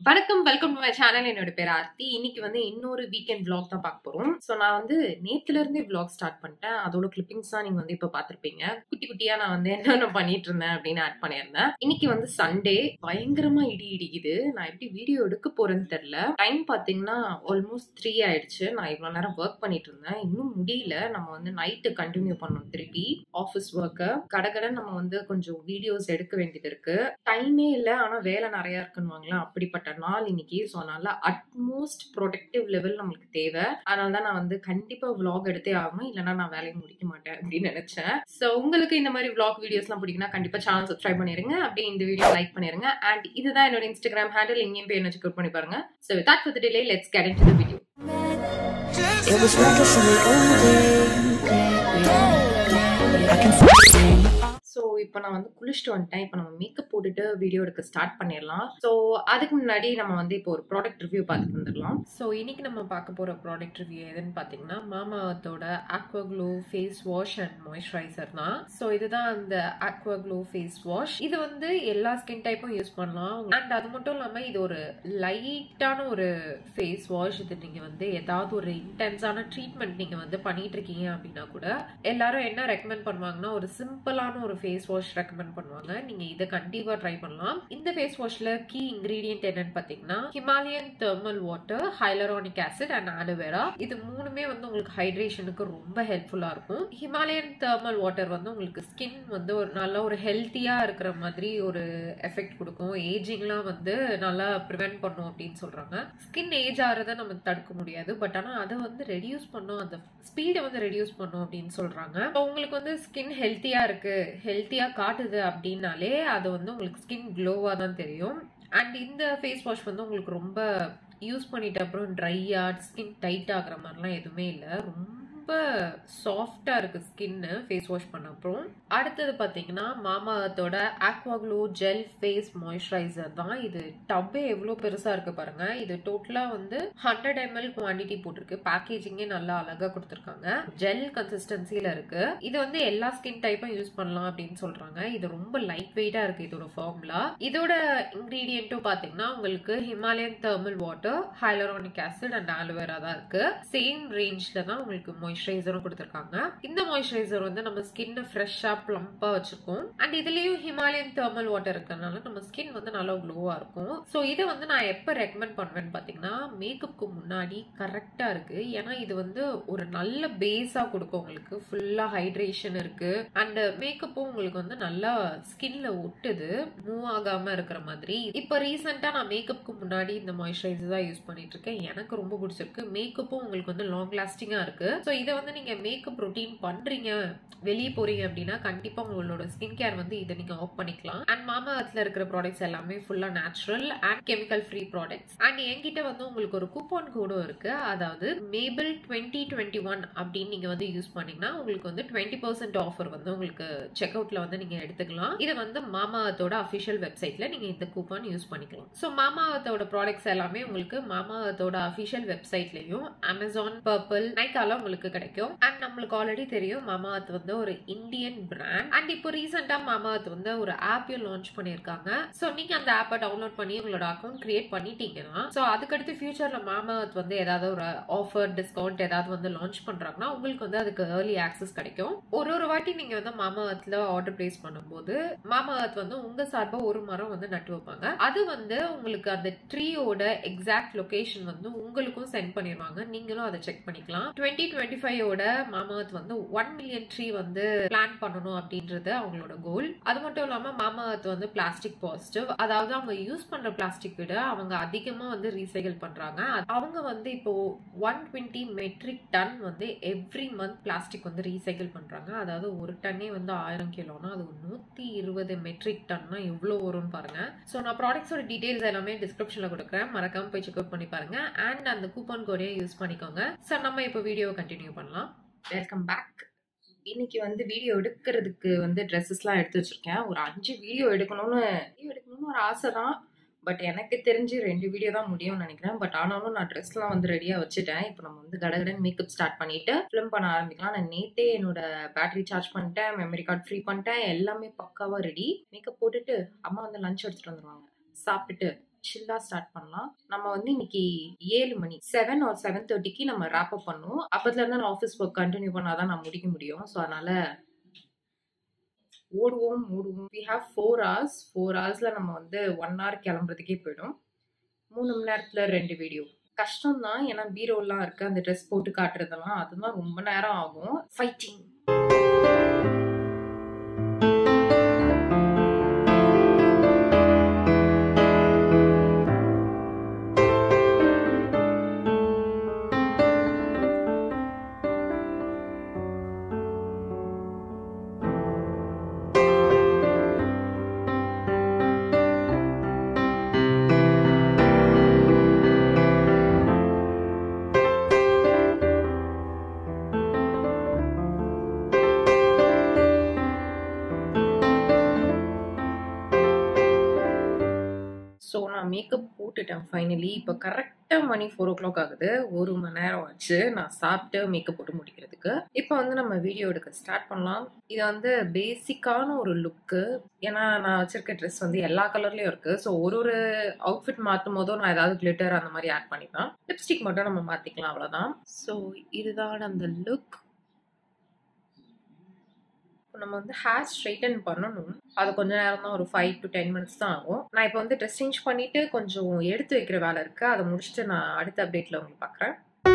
வணக்கம் welcome to my channel என்னோட பேர் ஆர்த்தி இன்னைக்கு வந்து இன்னொரு வீக்கெண்ட் vlog தான் பார்க்க போறோம் ஸோ நான் வந்து நேத்துல இருந்தே vlog ஸ்டார்ட் பண்ணிட்டேன் அதோட கிளிப்பிங்ஸ் தான் நீங்க வந்து இப்போ பார்த்திருப்பீங்க குட்டி குட்டியா நான் வந்து என்னென்ன பண்ணிட்டு இருந்தேன் அப்படின்னு ஆட் பண்ணியிருந்தேன் இன்னைக்கு வந்து சண்டே பயங்கரமா இடி இடிக்குது நான் எப்படி வீடியோ எடுக்க போறேன்னு தெரியல டைம் பாத்தீங்கன்னா ஆல்மோஸ்ட் த்ரீ ஆயிடுச்சு நான் இவ்வளவு நேரம் ஒர்க் பண்ணிட்டு இருந்தேன் இன்னும் முடியல நம்ம வந்து நைட்டு கண்டினியூ பண்ணோம் திருப்பி ஆஃபீஸ் ஒர்க்கை கடகட நம்ம வந்து கொஞ்சம் வீடியோஸ் எடுக்க வேண்டியது இருக்கு டைமே இல்லை ஆனா வேலை நிறைய இருக்குன்னுவாங்களா அப்படிப்பட்ட நாள் இன்னைக்கு ஸோ அதனால அட்மோஸ்ட் ப்ரொடக்டிவ் லெவல் நம்மளுக்கு தேவை அதனால தான் நான் வந்து கண்டிப்பா vlog எடுத்தே ஆகணும் இல்லைன்னா நான் வேலையை முடிக்க மாட்டேன் அப்படின்னு நினைச்சேன் ஸோ உங்களுக்கு இந்த மாதிரி vlog வீடியோஸ்லாம் பிடிக்குன்னா கண்டிப்பா சேனல் சப்ஸ்கிரைப் பண்ணிருங்க அப்படியே இந்த வீடியோ லைக் பண்ணிருங்க அண்ட் இதுதான் என்னோட இன்ஸ்டாகிராம் ஹேண்டில் இங்கேயும் போய் என்ன செக் பண்ணி பாருங்க so with for the delay let's get into the video It was like a silly old day. I can see so இப்போ நான் வந்து குளிச்சுட்டு வந்துட்டேன் இப்போ நம்ம மேக்கப் போட்டுட்டு வீடியோ எடுக்க ஸ்டார்ட் பண்ணிடலாம் ஸோ அதுக்கு முன்னாடி நம்ம வந்து இப்போ ஒரு ப்ராடக்ட் ரிவ்யூ பார்த்துட்டு வந்துடலாம் ஸோ இன்னைக்கு நம்ம பார்க்க போகிற ப்ராடக்ட் ரிவ்யூ எதுன்னு பார்த்தீங்கன்னா மாமாவத்தோட aqua glow face wash and moisturiser தான் ஸோ இதுதான் அந்த ஆக்வா க்ளோ ஃபேஸ் வாஷ் இது வந்து எல்லா ஸ்கின் டைப்பும் யூஸ் பண்ணலாம் அண்ட் அது மட்டும் இல்லாமல் இது ஒரு லைட்டான ஒரு ஃபேஸ் வாஷ் இது நீங்கள் வந்து ஏதாவது ஒரு இன்டென்ஸான ட்ரீட்மெண்ட் நீங்கள் வந்து பண்ணிட்டு இருக்கீங்க அப்படின்னா கூட எல்லாரும் என்ன ரெக்கமெண்ட் பண்ணுவாங்கன்னா ஒரு சிம்பிளான ஒரு ஃபேஸ் வாஷ் ரெக்கமெண்ட் பண்ணுவாங்க நீங்க இதை கண்டிப்பா ட்ரை பண்ணலாம் இந்த ஃபேஸ் வாஷ்ல கீ இன்கிரீடியன்ட் என்னன்னு பாத்தீங்கன்னா Himalayan thermal water hyaluronic acid and aloe vera இது மூணுமே வந்து உங்களுக்கு ஹைட்ரேஷனுக்கு ரொம்ப ஹெல்ப்ஃபுல்லா இருக்கும் ஹிமாலயன் தெர்மல் வாட்டர் வந்து உங்களுக்கு ஸ்கின் வந்து ஒரு நல்ல ஒரு ஹெல்த்தியா இருக்கிற மாதிரி ஒரு எஃபெக்ட் கொடுக்கும் ஏஜிங்லாம் வந்து நல்லா ப்ரிவென்ட் பண்ணும் அப்படின்னு சொல்றாங்க ஸ்கின் ஏஜ் ஆகிறத நம்ம தடுக்க முடியாது பட் ஆனால் அதை வந்து ரெடியூஸ் பண்ணும் அந்த ஸ்பீடை வந்து ரெடியூஸ் பண்ணும் அப்படின்னு சொல்றாங்க இப்போ உங்களுக்கு வந்து ஸ்கின் ஹெல்த்தியா இருக்கு ஹெல்த்தியா காட்டுது அப்படின்னாலே அது வந்து உங்களுக்கு ஸ்கின் க்ளோவா தான் தெரியும் அண்ட் இந்த ஃபேஸ் வாஷ் வந்து உங்களுக்கு ரொம்ப யூஸ் பண்ணிட்ட அப்புறம் ட்ரையா ஸ்கின் டைட் ஆகுற மாதிரிலாம் எதுவுமே இல்லை ரொம்ப சாஃப்டா இருக்கு ஸ்கின்னு ஃபேஸ் வாஷ் பண்ண அப்புறம் அடுத்தது பார்த்தீங்கன்னா மாமாத்தோட ஆக்வாக்ளோ ஜெல் ஃபேஸ் மாய்ஸ்சரைசர் தான் இது டப்பே எவ்வளோ பெருசா இருக்கு பாருங்க இது டோட்டலா வந்து ஹண்ட்ரட் எம்எல் குவான்டிட்டி போட்டிருக்கு பேக்கேஜிங்கே நல்லா அழகா கொடுத்துருக்காங்க ஜெல் கன்சிஸ்டன்சில இருக்கு இது வந்து எல்லா ஸ்கின் டைப்பும் யூஸ் பண்ணலாம் அப்படின்னு சொல்றாங்க இது ரொம்ப லைட் வெயிட்டா இருக்கு இதோட ஃபார்முலா இதோட இன்கிரீடியன்ட்டும் பாத்தீங்கன்னா உங்களுக்கு Himalayan thermal water hyaluronic acid and aloe vera தான் இருக்கு சேம் ரேஞ்ச்ல தான் உங்களுக்கு மாய்ஸ்சரைசரும் கொடுத்துருக்காங்க இந்த மாய்ஸ்சரைசர் வந்து நம்ம ஸ்கின்னை ஃப்ரெஷ்ஷா ப்ளம்பா வச்சிருக்கோம் அண்ட் இதுலயும் ஹிமாலயன் தெர்மல் வாட்டர் இருக்கிறதுனால நம்ம ஸ்கின் வந்து நல்லா க்ளோவா இருக்கும் ஸோ இதை வந்து நான் எப்போ ரெக்கமெண்ட் பண்ணுவேன்னு பார்த்தீங்கன்னா மேக்கப்புக்கு முன்னாடி கரெக்டாக இருக்கு ஏன்னா இது வந்து ஒரு நல்ல பேஸா கொடுக்கும் உங்களுக்கு ஃபுல்லா ஹைட்ரேஷன் இருக்கு அண்ட் மேக்கப்பும் உங்களுக்கு வந்து நல்லா ஸ்கின்ல ஒட்டுது மூவ் ஆகாம இருக்கிற மாதிரி இப்போ ரீசெண்டா நான் மேக்கப்புக்கு முன்னாடி இந்த மாய்ஸ்சரைசர் தான் யூஸ் பண்ணிட்டு இருக்கேன் எனக்கு ரொம்ப பிடிச்சிருக்கு மேக்கப்பும் உங்களுக்கு வந்து லாங் லாஸ்டிங்கா இருக்கு ஸோ இதை வந்து நீங்க மேக்கப் ரொட்டீன் பண்றீங்க வெளியே போறீங்க அப்படின்னா கண்டிப்பா உங்களோட ஸ்கின் கேர் வந்து இதை நீங்க ஆஃப் பண்ணிக்கலாம் அண்ட் மாமா அர்த்ல இருக்கிற ப்ராடக்ட்ஸ் எல்லாமே ஃபுல்லா natural and chemical free products and என்கிட்ட வந்து உங்களுக்கு ஒரு கூப்பன் கோடும் இருக்கு அதாவது மேபிள் டுவெண்ட்டி டுவெண்ட்டி ஒன் அப்படின்னு நீங்க வந்து யூஸ் பண்ணீங்கன்னா உங்களுக்கு வந்து டுவெண்ட்டி பர்சன்ட் ஆஃபர் வந்து உங்களுக்கு செக் அவுட்ல வந்து நீங்க எடுத்துக்கலாம் இது வந்து மாமா அர்த்தோட அஃபிஷியல் வெப்சைட்ல நீங்க இந்த கூப்பன் யூஸ் பண்ணிக்கலாம் ஸோ மாமா அர்த்தோட ப்ராடக்ட்ஸ் எல்லாமே உங்களுக்கு மாமா அர்த்தோட அஃபிஷியல் வெப்சைட்லயும் அமேசான் பர்பிள் நைக்கால உங்களுக்கு கிடைக்கும் அண்ட் நம்மளுக்கு ஆல்ரெடி தெரியும் மாமா அர்த் வந்து ஒரு இந்தியன் பிராண்ட் அண்ட் இப்போ ரீசெண்டா மாமா அர்த் வந்து ஒரு ஆப்பையும் லான்ச் பண்ணியிருக்காங்க ஸோ நீங்க அந்த ஆப்பை டவுன்லோட் பண்ணி உங்களோட அக்கௌண்ட் கிரியேட் பண்ணிட்டீங்கன்னா ஸோ அதுக்கடுத்து ஃபியூச்சர்ல மாமா அர்த் வந்து ஏதாவது ஒரு ஆஃபர் டிஸ்கவுண்ட் ஏதாவது வந்து லான்ச் பண்றாங்கன்னா உங்களுக்கு வந்து அதுக்கு ஏர்லி ஆக்சஸ் கிடைக்கும் ஒரு ஒரு வாட்டி நீங்க வந்து மாமா அர்த்ல ஆர்டர் பிளேஸ் பண்ணும்போது மாமா அர்த் வந்து உங்க சார்பா ஒரு மரம் வந்து நட்டு வைப்பாங்க அது வந்து உங்களுக்கு அந்த ட்ரீயோட எக்ஸாக்ட் லொகேஷன் வந்து உங்களுக்கும் சென்ட் பண்ணிடுவாங்க நீங்களும் அதை செக் பண்ணிக்கலாம் டுவெண்ட்டி டுவெண்ட்டி ஃபைவோட மாமா அர்த் வந்து ஒன் மில்லியன் ட்ரீ வந்து பிளான் பண்ணணும் அப்படின்றது அவங்களோட கோல் அது மட்டும் இல்லாம மாமா அர்த் வந்து பிளாஸ்டிக் பாசிட்டிவ் அதாவது அவங்க யூஸ் பண்ற பிளாஸ்டிக் விட அவங்க அதிகமா வந்து ரீசைக்கிள் பண்றாங்க அவங்க வந்து இப்போ ஒன் டுவெண்ட்டி மெட்ரிக் டன் வந்து எவ்ரி மந்த் பிளாஸ்டிக் வந்து ரீசைக்கிள் பண்றாங்க அதாவது ஒரு டன்னே வந்து ஆயிரம் கிலோனா அது நூத்தி இருபது மெட்ரிக் டன்னா எவ்வளவு வரும்னு பாருங்க ஸோ நான் ப்ராடக்ட்ஸோட டீடைல்ஸ் எல்லாமே டிஸ்கிரிப்ஷன்ல கொடுக்குறேன் மறக்காம போய் செக் அவுட் பண்ணி பாருங்க அண்ட் அந்த கூப்பன் கோடையும் யூஸ் பண்ணிக்கோங்க சார் நம்ம இப்போ வீடியோ கண்டினியூ பண்ணலாம் வெல்கம் பேக் இன்னைக்கு வந்து வீடியோ எடுக்கிறதுக்கு வந்து ட்ரெஸ்ஸஸ்லாம் எடுத்து வச்சிருக்கேன் ஒரு அஞ்சு வீடியோ எடுக்கணும்னு வீடியோ எடுக்கணும்னு ஒரு ஆசை தான் பட் எனக்கு தெரிஞ்சு ரெண்டு வீடியோ தான் முடியும்னு நினைக்கிறேன் பட் ஆனாலும் நான் ட்ரெஸ்லாம் வந்து ரெடியாக வச்சுட்டேன் இப்போ நம்ம வந்து கடகடன் மேக்கப் ஸ்டார்ட் பண்ணிட்டு ஃபிலிம் பண்ண ஆரம்பிக்கலாம் நான் நேத்தே என்னோட பேட்டரி சார்ஜ் பண்ணிட்டேன் மெமரி கார்டு ஃப்ரீ பண்ணிட்டேன் எல்லாமே பக்காவாக ரெடி மேக்கப் போட்டுட்டு அம்மா வந்து லஞ்ச் எடுத்துட்டு வந்துருவாங்க சாப்பிட்டுட்டு சில்லா ஸ்டார்ட் பண்ணலாம் நம்ம வந்து இன்னைக்கு ஏழு மணி செவன் ஆர் செவன் தேர்ட்டிக்கு நம்ம ரேப் அப் பண்ணும் அப்பத்துல இருந்து நான் ஆஃபீஸ் ஒர்க் கண்டினியூ பண்ணாதான் நான் முடிக்க முடியும் ஸோ அதனால ஓடுவோம் ஓடுவோம் we have four hours four ஹவர்ஸ்ல நம்ம வந்து ஒன் ஹவர் கிளம்புறதுக்கே போயிடும் மூணு மணி நேரத்துல ரெண்டு வீடியோ கஷ்டம் தான் ஏன்னா பீரோலாம் இருக்கு அந்த ட்ரெஸ் போட்டு காட்டுறதெல்லாம் அதுதான் ரொம்ப நேரம் ஆகும் ஃபைட்டிங் ஸோ நான் மேக்கப் போட்டுட்டேன் ஃபைனலி இப்போ கரெக்டாக மணி ஃபோர் ஓ கிளாக் ஆகுது ஒரு மணி நேரம் ஆச்சு நான் சாப்பிட்டு மேக்கப் போட்டு முடிக்கிறதுக்கு இப்போ வந்து நம்ம வீடியோ எடுக்க ஸ்டார்ட் பண்ணலாம் இது வந்து பேசிக்கான ஒரு லுக்கு ஏன்னா நான் வச்சிருக்க ட்ரெஸ் வந்து எல்லா கலர்லேயும் இருக்கு ஸோ ஒரு ஒரு அவுட்ஃபிட் மாற்றும் போதும் நான் ஏதாவது கிளிட்டர் அந்த மாதிரி ஆட் பண்ணிப்பேன் லிப்ஸ்டிக் மட்டும் நம்ம மாற்றிக்கலாம் அவ்வளோதான் ஸோ இதுதான் அந்த லுக் நம்ம வந்து ஹேர் ஸ்ட்ரைட்டன் பண்ணணும் அது கொஞ்ச நேரம் தான் ஒரு ஃபைவ் டு டென் மினிட்ஸ் தான் ஆகும் நான் இப்போ வந்து ட்ரெஸ் சேஞ்ச் பண்ணிட்டு கொஞ்சம் எடுத்து வைக்கிற வேலை இருக்கு அதை முடிச்சுட்டு நான் அடுத்த அப்டேட்ல உங்களுக்கு பார்க்குறேன்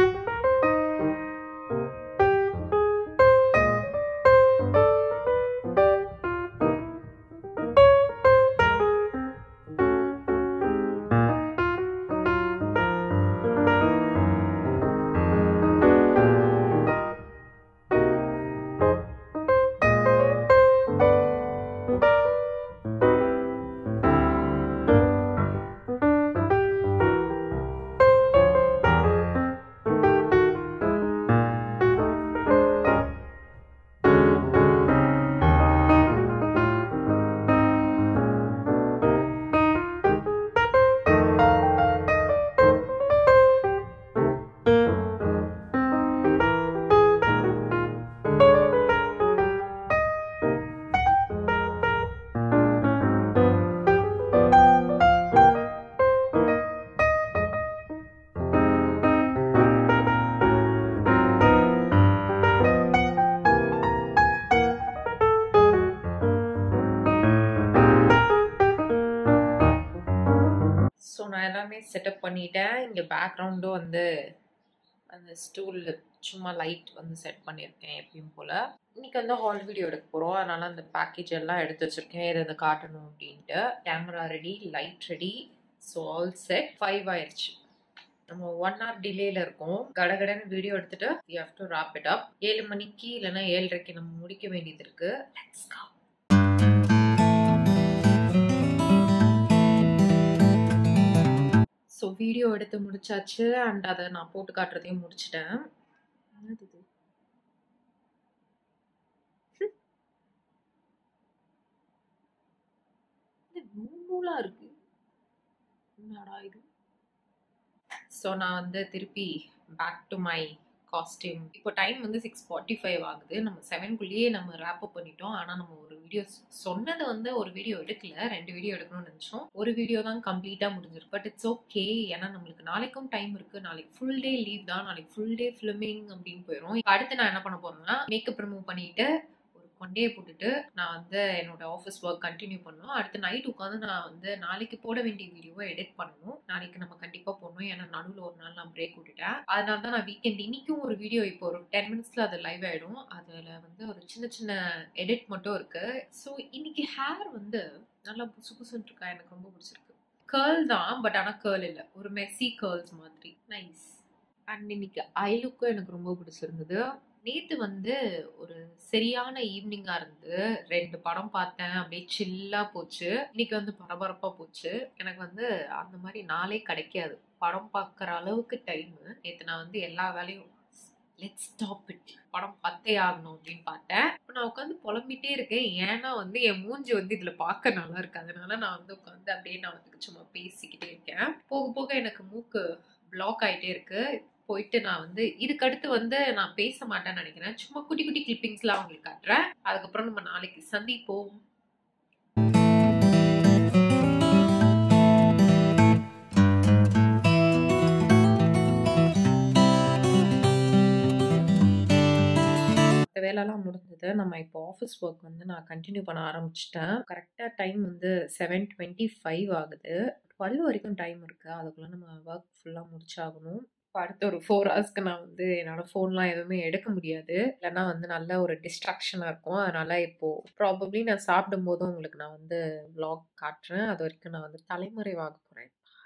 ஸோ நான் எல்லாமே செட்டப் பண்ணிட்டேன் இங்கே பேக்ரவுண்டும் வந்து அந்த ஸ்டூலில் சும்மா லைட் வந்து செட் பண்ணியிருக்கேன் எப்பயும் போல் இன்னைக்கு வந்து ஹால் வீடியோ எடுக்க போகிறோம் அதனால் அந்த பேக்கேஜ் எல்லாம் எடுத்து வச்சுருக்கேன் இதை இதை காட்டணும் அப்படின்ட்டு camera ready light ready so all set five ஆயிடுச்சு நம்ம ஒன் ஹவர் டிலேல இருக்கோம் கடகடன்னு வீடியோ எடுத்துட்டு you have to wrap it up ஏழு மணிக்கு இல்லைன்னா ஏழரைக்கு நம்ம முடிக்க வேண்டியது இருக்கு லெட்ஸ் கோ ஸோ வீடியோ எடுத்து முடிச்சாச்சு அண்ட் அதை நான் போட்டு காட்டுறதையும் முடிச்சிட்டேன் என்னது இது ஹம். இது நூல் நூலா இருக்கு என்னடா இது ஸோ நான் வந்து திருப்பி பேக் டு மை காஸ்டியூம் இப்போ டைம் வந்து சிக்ஸ் ஃபார்ட்டி ஃபைவ் ஆகுது நம்ம செவன்குள்ளேயே நம்ம ரேப் அப் பண்ணிட்டோம் ஆனால் நம்ம ஒரு வீடியோ சொன்னது வந்து ஒரு வீடியோ எடுக்கல ரெண்டு வீடியோ எடுக்கணும்னு நினச்சோம் ஒரு வீடியோ தான் கம்ப்ளீட்டாக முடிஞ்சிருக்கு பட் இட்ஸ் ஓகே ஏன்னா நம்மளுக்கு நாளைக்கும் டைம் இருக்கு நாளைக்கு ஃபுல் டே லீவ் தான் நாளைக்கு ஃபுல் டே ஃபிலிமிங் அப்படின்னு போயிடும் இப்ப அடுத்து நான் என்ன பண்ண போறேன்னா மேக்கப் ரிமூவ் பண்ணிட்டு ஒரு கொண்டையை போட்டுட்டு நான் வந்து என்னோட ஆஃபீஸ் ஒர்க் கண்டினியூ பண்ணணும் அடுத்து நைட் உட்காந்து நான் வந்து நாளைக்கு போட வேண்டிய வீடியோவை எடிட் பண்ணணும் நாளைக்கு நம்ம கண்டிப்பாக போடணும் ஏன்னா நடுவில் ஒரு நாள் நான் பிரேக் விட்டுட்டேன் அதனால தான் நான் வீக்கெண்ட் இன்னைக்கும் ஒரு வீடியோ இப்போ ஒரு டென் மினிட்ஸ்ல அது லைவ் ஆயிடும் அதில் வந்து ஒரு சின்ன சின்ன எடிட் மட்டும் இருக்கு ஸோ இன்னைக்கு ஹேர் வந்து நல்லா புசு புசுன்னு இருக்கா எனக்கு ரொம்ப பிடிச்சிருக்கு கேர்ள் தான் பட் ஆனால் கேர்ள் இல்லை ஒரு மெஸ்ஸி கேர்ள்ஸ் மாதிரி நைஸ் அண்ட் இன்னைக்கு ஐ லுக்கும் எனக்கு ரொம்ப பிடிச்சிருந்தது நேத்து வந்து ஒரு சரியான ஈவினிங்கா இருந்து ரெண்டு படம் பார்த்தேன் அப்படியே சில்லா போச்சு இன்னைக்கு வந்து பரபரப்பா போச்சு எனக்கு வந்து அந்த மாதிரி நாளே கிடைக்காது படம் பார்க்குற அளவுக்கு டைம் நேத்து நான் வந்து எல்லா வேலையும் லெட் ஸ்டாப் இட் படம் பார்த்தே ஆகணும் அப்படின்னு பார்த்தேன் இப்போ நான் உட்காந்து புலம்பிட்டே இருக்கேன் ஏன்னா வந்து என் மூஞ்சி வந்து இதுல பார்க்க நல்லா இருக்கு அதனால நான் வந்து உட்காந்து அப்படியே நான் வந்து சும்மா பேசிக்கிட்டே இருக்கேன் போக போக எனக்கு மூக்கு பிளாக் ஆயிட்டே இருக்கு போயிட்டு நான் வந்து இதுக்கு அடுத்து வந்து நான் பேச மாட்டேன்னு நினைக்கிறேன் சும்மா குட்டி குட்டி கிளிப்பிங்ஸ்லாம் உங்களுக்கு காட்டுறேன் அதுக்கப்புறம் நம்ம நாளைக்கு சந்திப்போம் வேலைலாம் முடிஞ்சது நம்ம இப்போ ஆஃபீஸ் ஒர்க் வந்து நான் கண்டினியூ பண்ண ஆரம்பிச்சிட்டேன் கரெக்டாக டைம் வந்து செவன் டுவெண்ட்டி ஃபைவ் ஆகுது டுவெல் வரைக்கும் டைம் இருக்குது அதுக்குள்ளே நம்ம ஒர்க் ஃபுல்லாக முடிச்சாகணும் இப்போ அடுத்த ஒரு ஃபோர் ஹவர்ஸ்க்கு நான் வந்து என்னோடய ஃபோன்லாம் எதுவுமே எடுக்க முடியாது இல்லைன்னா வந்து நல்ல ஒரு டிஸ்ட்ராக்ஷனாக இருக்கும் அதனால் இப்போது ப்ராபப்ளி நான் சாப்பிடும் போதும் உங்களுக்கு நான் வந்து vlog காட்டுறேன் அது வரைக்கும் நான் வந்து தலைமறைவாக போகிறேன்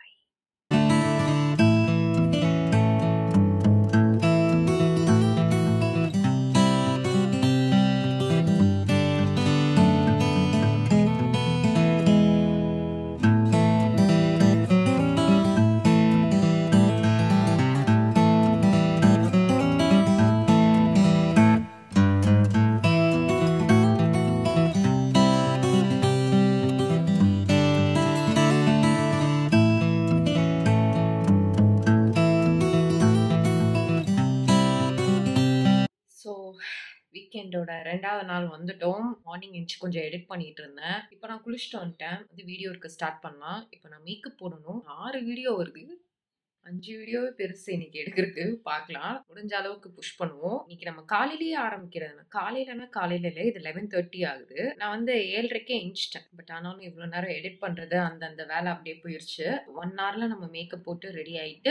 ஸோ வீக்கெண்டோட ரெண்டாவது நாள் வந்துட்டோம் மார்னிங் எழுந்துச்சு கொஞ்சம் எடிட் பண்ணிட்டு இருந்தேன் இப்போ நான் குளிச்சுட்டு வந்துட்டேன் வந்து வீடியோ இருக்க ஸ்டார்ட் பண்ணலாம் இப்போ நான் மேக்கப் போடணும் ஆறு வீடியோ வருது அஞ்சு வீடியோவே பெருசு இன்னைக்கு எடுக்கிறதுக்கு பார்க்கலாம் முடிஞ்ச அளவுக்கு புஷ் பண்ணுவோம் இன்னைக்கு நம்ம காலையிலேயே ஆரம்பிக்கிறது காலையிலனா காலையில இல்லை இது லெவன் தேர்ட்டி ஆகுது நான் வந்து ஏழரைக்கே எஞ்சிட்டேன் பட் ஆனாலும் இவ்வளோ நேரம் எடிட் பண்ணுறது அந்த அந்த வேலை அப்படியே போயிடுச்சு ஒன் ஹவரில் நம்ம மேக்கப் போட்டு ரெடி ஆகிட்டு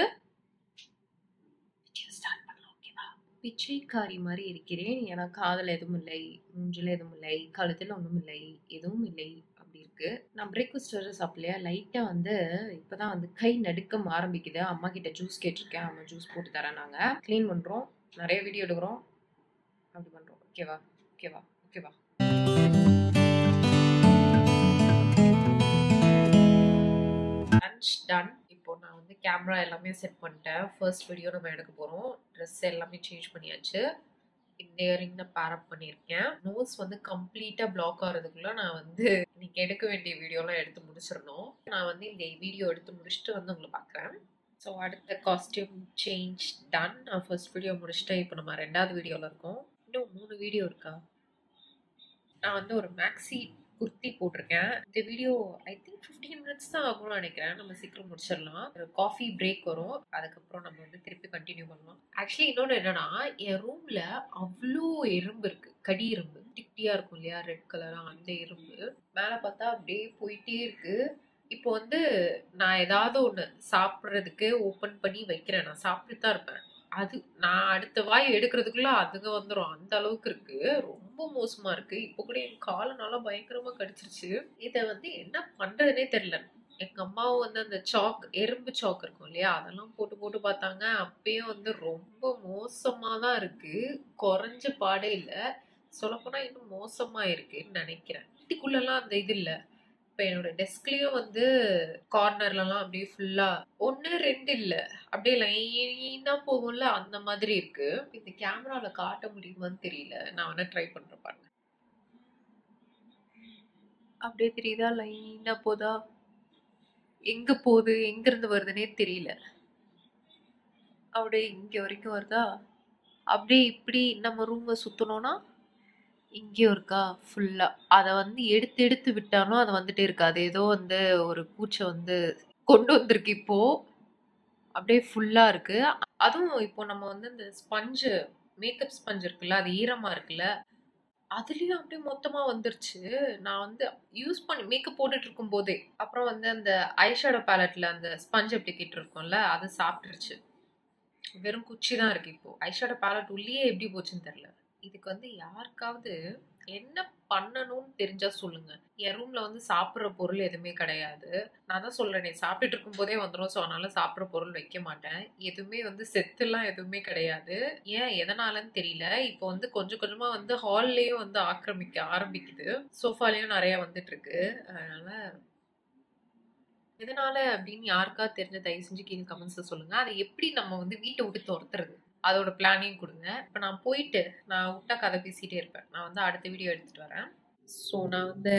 ஸ்டார்ட் பண்ணலாம் ஓகேவா பிச்சைக்காரி மாதிரி இருக்கிறேன் ஏன்னா காதல் எதுவும் இல்லை மூஞ்சில் எதுவும் இல்லை கழுத்தில் ஒன்றும் இல்லை எதுவும் இல்லை அப்படி இருக்கு நான் பிரேக்ஃபாஸ்ட் வர சாப்பிடலையா லைட்டாக வந்து இப்போதான் வந்து கை நடுக்கம் ஆரம்பிக்குது அம்மா கிட்ட ஜூஸ் கேட்டிருக்கேன் அம்மா ஜூஸ் போட்டு தரேன் நாங்கள் க்ளீன் பண்ணுறோம் நிறைய வீடியோ எடுக்கிறோம் அப்படி பண்ணுறோம் ஓகேவா ஓகேவா ஓகேவா லன்ச் டன் இப்போ நான் வந்து கேமரா எல்லாமே செட் பண்ணிட்டேன் ஃபர்ஸ்ட் வீடியோ நம்ம எடுக்க போகிறோம் ட்ரெஸ் எல்லாமே சேஞ்ச் பண்ணியாச்சு இந்த இயரிங் தான் பேரப் பண்ணியிருக்கேன் நோஸ் வந்து கம்ப்ளீட்டாக பிளாக் ஆகிறதுக்குள்ள நான் வந்து இன்னைக்கு எடுக்க வேண்டிய வீடியோலாம் எடுத்து முடிச்சிடணும் நான் வந்து இந்த வீடியோ எடுத்து முடிச்சுட்டு வந்து உங்களை பார்க்குறேன் ஸோ அடுத்த காஸ்டியூம் சேஞ்ச் டன் நான் ஃபர்ஸ்ட் வீடியோ முடிச்சுட்டேன் இப்போ நம்ம ரெண்டாவது வீடியோவில் இருக்கோம் இன்னும் மூணு வீடியோ இருக்கா நான் வந்து ஒரு மேக்ஸி குர்த்தி போட்டிருக்கேன் இந்த video I think fifteen minutes தான் ஆகும்னு நினைக்கிறேன் நம்ம சீக்கிரம் முடிச்சிடலாம் ஒரு காஃபி பிரேக் வரும் அதுக்கப்புறம் நம்ம வந்து திருப்பி கண்டினியூ பண்ணலாம் ஆக்சுவலி இன்னொன்று என்னன்னா என் ரூம்ல அவ்வளோ எறும்பு இருக்கு கடி எறும்பு டிக்டியா இருக்கும் இல்லையா ரெட் கலரா அந்த எறும்பு மேலே பார்த்தா அப்படியே போயிட்டே இருக்கு இப்போ வந்து நான் ஏதாவது ஒன்று சாப்பிட்றதுக்கு ஓப்பன் பண்ணி வைக்கிறேன் நான் சாப்பிட்டு தான் இருப்பேன் அது நான் அடுத்த வாய் எடுக்கிறதுக்குள்ள அதுங்க வந்துடும் அந்த அளவுக்கு இருக்கு ரொம்ப மோசமா இருக்கு இப்போ கூட என் காலை நல்லா பயங்கரமா கடிச்சிருச்சு இதை வந்து என்ன பண்றதுனே தெரியல எங்க அம்மாவும் வந்து அந்த சாக் எறும்பு சாக் இருக்கும் இல்லையா அதெல்லாம் போட்டு போட்டு பார்த்தாங்க அப்பயும் வந்து ரொம்ப மோசமா தான் இருக்கு குறைஞ்ச பாடே இல்லை சொல்லப்போனா இன்னும் மோசமா இருக்குன்னு நினைக்கிறேன் வீட்டுக்குள்ளெல்லாம் அந்த இது இல்லை இப்போ என்னோட டெஸ்க்லயும் வந்து கார்னர்லலாம் அப்படியே ஃபுல்லா ஒன்று ரெண்டு இல்லை அப்படியே லைனா போகும்ல அந்த மாதிரி இருக்கு இந்த கேமரால காட்ட முடியுமான்னு தெரியல நான் வேணா ட்ரை பண்றேன் பாருங்க அப்படியே தெரியுதா லைனா போதா எங்க போகுது எங்க இருந்து வருதுன்னே தெரியல அப்படியே இங்க வரைக்கும் வருதா அப்படியே இப்படி நம்ம ரூமை சுத்தணும்னா இங்கேயும் இருக்கா ஃபுல்லா அதை வந்து எடுத்து எடுத்து விட்டாலும் அது வந்துட்டே இருக்காது ஏதோ வந்து ஒரு பூச்சை வந்து கொண்டு வந்திருக்கு இப்போ அப்படியே ஃபுல்லா இருக்கு அதுவும் இப்போ நம்ம வந்து இந்த ஸ்பஞ்சு மேக்கப் ஸ்பஞ்ச் இருக்குல்ல அது ஈரமா இருக்குல்ல அதுலயும் அப்படியே மொத்தமா வந்துருச்சு நான் வந்து யூஸ் பண்ணி மேக்கப் போட்டுட்டு இருக்கும் போதே அப்புறம் வந்து அந்த ஐஷேடோ பேலட்ல அந்த ஸ்பஞ்ச் அப்ளிகேட்டர் இருக்கும்ல அது சாப்பிட்டுருச்சு வெறும் குச்சி தான் இருக்கு இப்போ ஐஷேடோ பேலட் உள்ளே எப்படி போச்சுன்னு தெரியல இதுக்கு வந்து யாருக்காவது என்ன பண்ணணும்னு தெரிஞ்சா சொல்லுங்க என் ரூம்ல வந்து சாப்பிட்ற பொருள் எதுவுமே கிடையாது நான் தான் சொல்றேனே சாப்பிட்டுட்டு இருக்கும் போதே வந்துடும் ஸோ அதனால சாப்பிட்ற பொருள் வைக்க மாட்டேன் எதுவுமே வந்து செத்துலாம் எதுவுமே கிடையாது ஏன் எதனாலன்னு தெரியல இப்போ வந்து கொஞ்சம் கொஞ்சமா வந்து ஹால்லேயும் வந்து ஆக்கிரமிக்க ஆரம்பிக்குது சோஃபாலையும் நிறைய வந்துட்டு இருக்கு அதனால எதனால அப்படின்னு யாருக்கா தெரிஞ்ச தயவு செஞ்சு கீழே கமெண்ட்ஸ்ல சொல்லுங்க அதை எப்படி நம்ம வந்து வீட்டை விட்டு துரத்துறது அதோட பிளானையும் கொடுங்க இப்போ நான் போயிட்டு நான் விட்டா கதை பேசிகிட்டே இருப்பேன் நான் வந்து அடுத்த வீடியோ எடுத்துகிட்டு வரேன் ஸோ நான் வந்து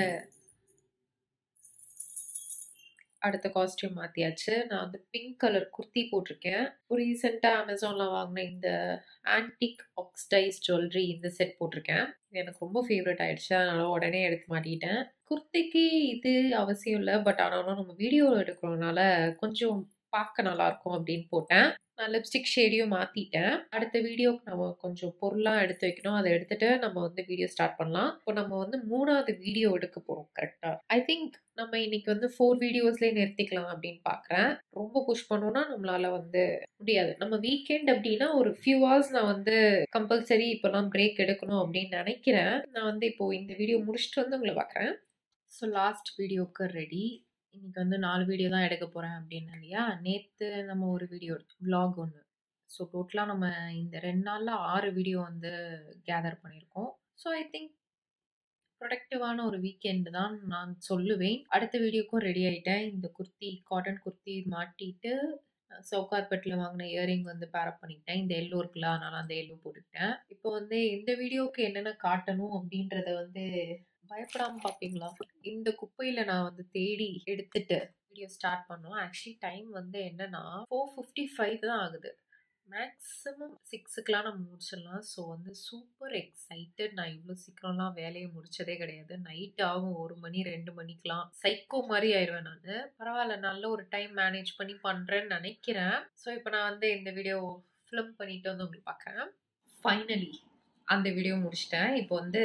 அடுத்த காஸ்டியூம் மாற்றியாச்சு நான் வந்து பிங்க் கலர் குர்த்தி போட்டிருக்கேன் ரீசெண்டாக அமேசானில் வாங்கின இந்த ஆன்டிக் ஆக்ஸ்டைஸ் ஜுவல்லரி இந்த செட் போட்டிருக்கேன் இது எனக்கு ரொம்ப ஃபேவரட் ஆயிடுச்சு அதனால உடனே எடுத்து மாட்டிக்கிட்டேன் குர்த்திக்கு இது அவசியம் இல்லை பட் ஆனாலும் நம்ம வீடியோ எடுக்கிறோம்னால கொஞ்சம் பார்க்க நல்லா இருக்கும் அப்படின்னு போட்டேன் நான் லிப்ஸ்டிக் ஷேடையும் மாத்திட்டேன் அடுத்த வீடியோக்கு நம்ம கொஞ்சம் பொருளாக எடுத்து வைக்கணும் அதை எடுத்துட்டு நம்ம வந்து வீடியோ ஸ்டார்ட் பண்ணலாம் இப்போ நம்ம வந்து மூணாவது வீடியோ எடுக்க போறோம் கரெக்டா ஐ திங்க் நம்ம இன்னைக்கு வந்து ஃபோர் வீடியோஸ்லேயே நிறுத்திக்கலாம் அப்படின்னு பார்க்குறேன் ரொம்ப புஷ் பண்ணோம்னா நம்மளால வந்து முடியாது நம்ம வீக்கெண்ட் அப்படின்னா ஒரு ஃபியூ ஹவர்ஸ் நான் வந்து கம்பல்சரி இப்போலாம் பிரேக் எடுக்கணும் அப்படின்னு நினைக்கிறேன் நான் வந்து இப்போ இந்த வீடியோ முடிச்சுட்டு வந்து உங்களை பார்க்குறேன் ஸோ லாஸ்ட் வீடியோக்கு ரெடி இன்னைக்கு வந்து நாலு வீடியோ தான் எடுக்க போகிறேன் அப்படின்னு இல்லையா நேற்று நம்ம ஒரு வீடியோ vlog ஒன்று ஸோ டோட்டலாக நம்ம இந்த ரெண்டு நாளில் ஆறு வீடியோ வந்து கேதர் பண்ணியிருக்கோம் ஸோ ஐ திங்க் ப்ரொடக்டிவான ஒரு வீக்கெண்டு தான் நான் சொல்லுவேன் அடுத்த வீடியோக்கும் ரெடி ஆயிட்டேன் இந்த குர்த்தி காட்டன் குர்த்தி மாட்டிட்டு சவுகார்பேட்டில் வாங்கின இயரிங் வந்து பேரப் பண்ணிக்கிட்டேன் இந்த எல்லோ இருக்குல்ல அதனால அந்த எல்லோ போட்டுக்கிட்டேன் இப்போ வந்து இந்த வீடியோக்கு என்னென்ன காட்டணும் அப்படின்றத வந்து பயப்படாம பார்ப்பீங்களா இந்த குப்பையில நான் வந்து தேடி எடுத்துட்டு வீடியோ ஸ்டார்ட் பண்ணோம் ஆக்சுவலி டைம் வந்து என்னன்னா ஃபோர் ஃபிஃப்டி ஃபைவ் தான் ஆகுது மேக்ஸிமம் சிக்ஸுக்கெலாம் நம்ம முடிச்சிடலாம் ஸோ வந்து சூப்பர் எக்ஸைட்டட் நான் இவ்வளோ சீக்கிரம்லாம் வேலையை முடிச்சதே கிடையாது நைட் ஆகும் ஒரு மணி ரெண்டு மணிக்கெலாம் சைக்கோ மாதிரி ஆயிடுவேன் நான் பரவாயில்ல நல்ல ஒரு டைம் மேனேஜ் பண்ணி பண்ணுறேன்னு நினைக்கிறேன் ஸோ இப்போ நான் வந்து இந்த வீடியோ ஃபிலிம் பண்ணிட்டு வந்து உங்களுக்கு பார்க்குறேன் ஃபைனலி அந்த வீடியோ முடிச்சிட்டேன் இப்போ வந்து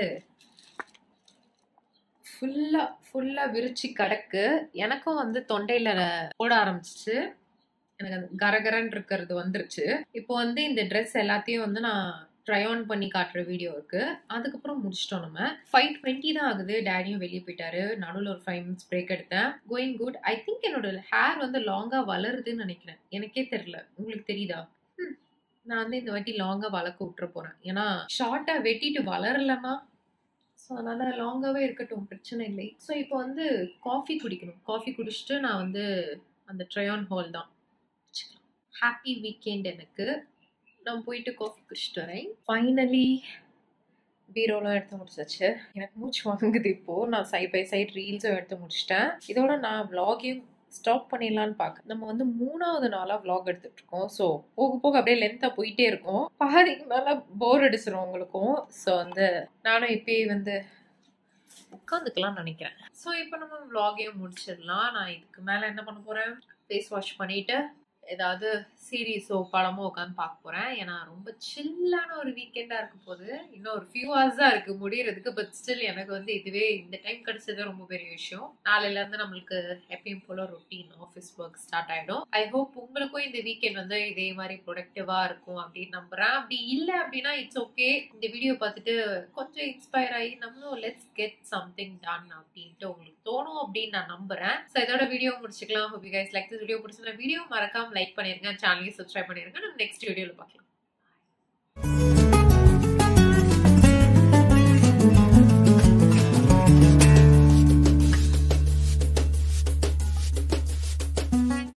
ஃபுல்லாக ஃபுல்லாக விரிச்சு கிடக்கு எனக்கும் வந்து தொண்டையில் போட ஆரம்பிச்சிச்சு எனக்கு அந்த கரகரன் இருக்கிறது வந்துருச்சு இப்போ வந்து இந்த ட்ரெஸ் எல்லாத்தையும் வந்து நான் ட்ரை ஆன் பண்ணி காட்டுற வீடியோ இருக்கு அதுக்கப்புறம் முடிச்சிட்டோம் நம்ம ஃபைவ் டுவெண்ட்டி தான் ஆகுது டேடியும் வெளியே போயிட்டாரு நடுவில் ஒரு ஃபைவ் மினிட்ஸ் பிரேக் எடுத்தேன் கோயிங் குட் ஐ திங்க் என்னோட ஹேர் வந்து லாங்காக வளருதுன்னு நினைக்கிறேன் எனக்கே தெரியல உங்களுக்கு தெரியுதா ம், நான் வந்து இந்த வாட்டி லாங்காக வளர்க்க விட்டுற போறேன் ஏன்னா ஷார்ட்டாக வெட்டிட்டு வளரலன்னா ஸோ அதனால் லாங்காகவே இருக்கட்டும் பிரச்சனை இல்லை ஸோ இப்போ வந்து காஃபி குடிக்கணும் காஃபி குடிச்சிட்டு நான் வந்து அந்த ட்ரையான் ஹால் தான் ஹாப்பி வீக்கெண்ட் எனக்கு நான் போயிட்டு காஃபி குடிச்சிட்டு வரேன் ஃபைனலி பீரோலாம் எடுத்து முடிச்சாச்சு எனக்கு மூச்சு வாங்குது இப்போது நான் சைட் பை சைட் ரீல்ஸும் எடுத்து முடிச்சிட்டேன் இதோட நான் vlog-ஐயும் ஸ்டாப் பண்ணிடலான்னு பார்க்க நம்ம வந்து மூணாவது நாளாக vlog எடுத்துட்டு இருக்கோம் ஸோ போக போக அப்படியே லென்த்தாக போயிட்டே இருக்கும் பாதிக்கு மேலே போர் அடிச்சிடும் உங்களுக்கும் ஸோ வந்து நானும் இப்பயே வந்து உட்காந்துக்கலாம்னு நினைக்கிறேன் ஸோ இப்போ நம்ம vlog-ஐயும் முடிச்சிடலாம் நான் இதுக்கு மேலே என்ன பண்ண போகிறேன் ஃபேஸ் வாஷ் பண்ணிவிட்டு ஏதாவது சீரீஸோ படமோ உட்காந்து பார்க்க போகிறேன் ஏன்னா ரொம்ப சில்லான ஒரு வீக்கெண்டாக இருக்க போது இன்னும் ஒரு ஃபியூ ஹவர்ஸ் தான் இருக்குது முடியறதுக்கு பட் ஸ்டில் எனக்கு வந்து இதுவே இந்த டைம் கிடைச்சது ரொம்ப பெரிய விஷயம் நாளையிலேருந்து நம்மளுக்கு எப்பயும் போல ரொட்டீன் ஆஃபீஸ் ஒர்க் ஸ்டார்ட் ஆகிடும் ஐ ஹோப் உங்களுக்கும் இந்த வீக்கெண்ட் வந்து இதே மாதிரி ப்ரொடக்டிவாக இருக்கும் அப்படின்னு நம்புகிறேன் அப்படி இல்லை அப்படின்னா இட்ஸ் ஓகே இந்த வீடியோ பார்த்துட்டு கொஞ்சம் இன்ஸ்பயர் ஆகி நம்மளும் லெட்ஸ் கெட் சம்திங் டன் அப்படின்ட்டு உங்களுக்கு தோணும் அப்படின்னு நான் நம்புறேன் ஸோ இதோட வீடியோ முடிச்சுக்கலாம் hope you guys like this video பிடிச்சிருந்தா வீடியோ மறக்காம லைக் பண்ணிருங்க சேனலையும் சப்ஸ்கிரைப் பண்ணிருங்க நம்ம நெக்ஸ்ட் வீடியோவில் பார்க்கலாம்